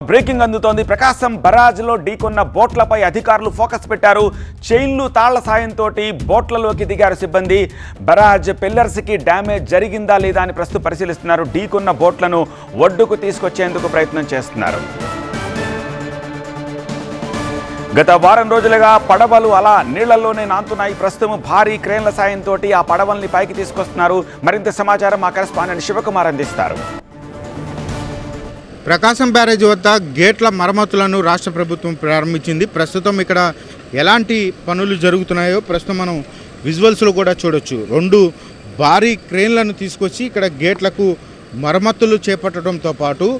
breaking అందుతోంది ప్రకాశం బరాజ్లో ఢీకొన్న బోట్లపై అధికారులు focus పెట్టారు చైన్లు తాళ్ల సాయంతో బోట్లలోకి దిగారు సిబ్బంది బరాజ్ పిల్లర్స్కి డ్యామేజ్ జరిగిందా లేదా అని ప్రస్తుతం పరిశీలిస్తున్నారు ఢీకొన్న బోట్లను ఒడ్డుకు తీసుకొచ్చేందుకు ప్రయత్నం చేస్తున్నారు గత వారం రోజులుగా పడవలు అలా నీళ్లలోనే నాంతున్నాయి ప్రస్తుతం భారీ క్రేన్ల సాయంతో ఆ పడవల్ని పైకి తీసుకొస్తున్నారు మరింత సమాచారం మా కరెస్పాండెంట్ శివకుమార్ అందిస్తారు ప్రకాశం బ్యారేజ్ వద్ద గేట్ల మరమ్మతులను రాష్ట్ర ప్రభుత్వం ప్రారంభించింది ప్రస్తుతం ఇక్కడ ఎలాంటి పనులు జరుగుతున్నాయో ప్రస్తుతం మనం విజువల్స్లో కూడా చూడొచ్చు రెండు భారీ క్రేన్లను తీసుకొచ్చి ఇక్కడ గేట్లకు మరమ్మతులు చేపట్టడంతో పాటు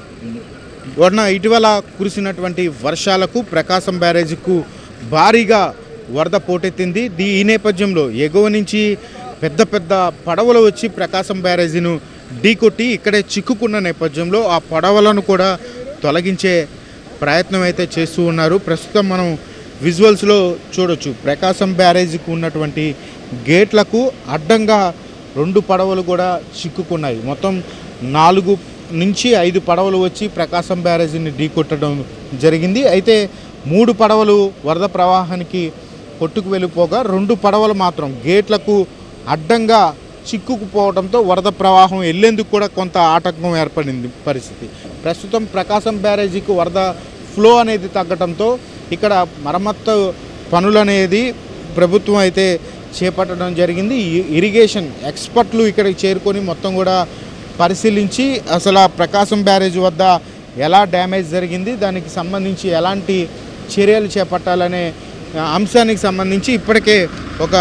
వలన ఇటీవల కురిసినటువంటి వర్షాలకు ప్రకాశం బ్యారేజ్కు భారీగా వరద పోటెత్తింది దీ ఈ నేపథ్యంలో ఎగువ నుంచి పెద్ద పెద్ద పడవలు వచ్చి ప్రకాశం బ్యారేజీను ఢీకొట్టి ఇక్కడే చిక్కుకున్న నేపథ్యంలో ఆ పడవలను కూడా తొలగించే ప్రయత్నం అయితే చేస్తూ ఉన్నారు ప్రస్తుతం మనం విజువల్స్లో చూడొచ్చు ప్రకాశం బ్యారేజీకి ఉన్నటువంటి గేట్లకు అడ్డంగా రెండు పడవలు కూడా చిక్కుకున్నాయి మొత్తం నాలుగు నుంచి ఐదు పడవలు వచ్చి ప్రకాశం బ్యారేజీని ఢీకొట్టడం జరిగింది అయితే మూడు పడవలు వరద ప్రవాహానికి కొట్టుకు వెళ్ళిపోగా రెండు పడవలు మాత్రం గేట్లకు అడ్డంగా చిక్కుకుపోవడంతో వరద ప్రవాహం వెళ్ళేందుకు కూడా కొంత ఆటంకం ఏర్పడింది పరిస్థితి ప్రస్తుతం ప్రకాశం బ్యారేజీకి వరద ఫ్లో అనేది తగ్గడంతో ఇక్కడ మరమ్మత్తు పనులు అనేది ప్రభుత్వం అయితే చేపట్టడం జరిగింది ఈ- ఇరిగేషన్ ఎక్స్పర్ట్లు ఇక్కడికి చేరుకొని మొత్తం కూడా పరిశీలించి అసలు ఆ ప్రకాశం బ్యారేజ్ వద్ద ఎలా డ్యామేజ్ జరిగింది దానికి సంబంధించి ఎలాంటి చర్యలు చేపట్టాలనే ఆ, అంశానికి సంబంధించి ఇప్పటికే ఒక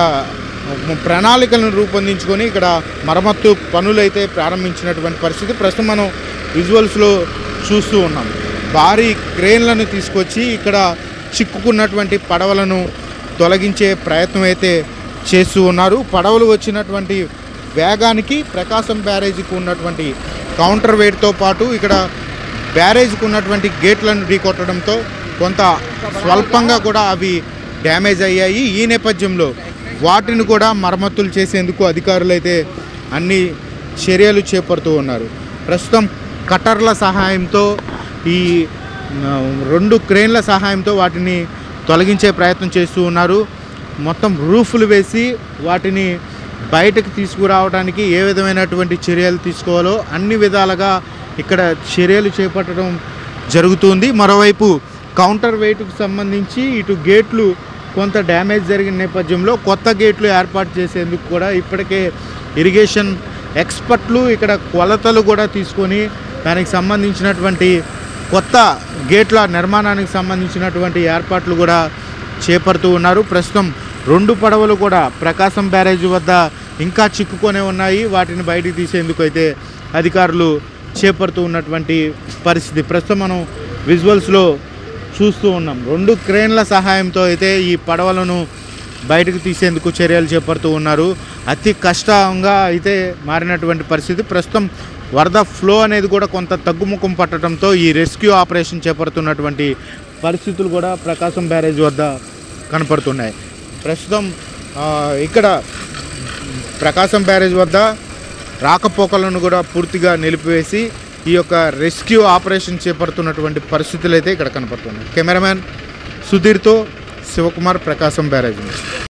ప్రణాళికలను రూపొందించుకొని ఇక్కడ మరమ్మత్తు పనులు అయితే ప్రారంభించినటువంటి పరిస్థితి ప్రస్తుతం మనం విజువల్స్లో చూస్తూ ఉన్నాం భారీ క్రేన్లను తీసుకొచ్చి ఇక్కడ చిక్కుకున్నటువంటి పడవలను తొలగించే ప్రయత్నం అయితే చేస్తూ ఉన్నారు పడవలు వచ్చినటువంటి వేగానికి ప్రకాశం బ్యారేజీకి ఉన్నటువంటి కౌంటర్ వెయిట్తో పాటు ఇక్కడ బ్యారేజ్కి ఉన్నటువంటి గేట్లను ఢీకొట్టడంతో కొంత స్వల్పంగా కూడా అవి డ్యామేజ్ అయ్యాయి ఈ నేపథ్యంలో వాటిని కూడా మరమ్మతులు చేసేందుకు అధికారులు అయితే అన్ని చర్యలు చేపడుతూ ఉన్నారు ప్రస్తుతం కట్టర్ల సహాయంతో ఈ ఆ, రెండు క్రేన్ల సహాయంతో వాటిని తొలగించే ప్రయత్నం చేస్తూ ఉన్నారు మొత్తం రూఫ్లు వేసి వాటిని బయటకు తీసుకురావడానికి ఏ విధమైనటువంటి చర్యలు తీసుకోవాలో అన్ని విధాలుగా ఇక్కడ చర్యలు చేపట్టడం జరుగుతుంది మరోవైపు కౌంటర్ వెయిట్కు సంబంధించి ఇటు గేట్లు కొంత డ్యామేజ్ జరిగిన నేపథ్యంలో కొత్త గేట్లు ఏర్పాటు చేసేందుకు కూడా ఇప్పటికే ఇరిగేషన్ ఎక్స్పర్ట్లు ఇక్కడ కొలతలు కూడా తీసుకొని దానికి సంబంధించినటువంటి కొత్త గేట్ల నిర్మాణానికి సంబంధించినటువంటి ఏర్పాట్లు కూడా చేపడుతూ ఉన్నారు ప్రస్తుతం రెండు పడవలు కూడా ప్రకాశం బ్యారేజ్ వద్ద ఇంకా చిక్కుకొనే ఉన్నాయి వాటిని బయటికి తీసేందుకు అయితే అధికారులు చేపడుతూ ఉన్నటువంటి పరిస్థితి ప్రస్తుతం మనం విజువల్స్లో చూస్తూ ఉన్నాం రెండు క్రేన్ల సహాయంతో అయితే ఈ పడవలను బయటకు తీసేందుకు చర్యలు చేపడుతూ ఉన్నారు అతి కష్టంగా అయితే మారినటువంటి పరిస్థితి ప్రస్తుతం వరద ఫ్లో అనేది కూడా కొంత తగ్గుముఖం పట్టడంతో ఈ రెస్క్యూ ఆపరేషన్ చేపడుతున్నటువంటి పరిస్థితులు కూడా ప్రకాశం బ్యారేజ్ వద్ద కనపడుతున్నాయి ప్రస్తుతం ఆ, ఇక్కడ ప్రకాశం బ్యారేజ్ వద్ద రాకపోకలను కూడా పూర్తిగా నిలిపివేసి ఈ యొక్క రెస్క్యూ ఆపరేషన్ చేపడుతున్నటువంటి పరిస్థితులు అయితే ఇక్కడ కనపడుతున్నాయి కెమెరామ్యాన్ సుధీర్తో శివకుమార్ ప్రకాశం బ్యారేజ్ నుంచి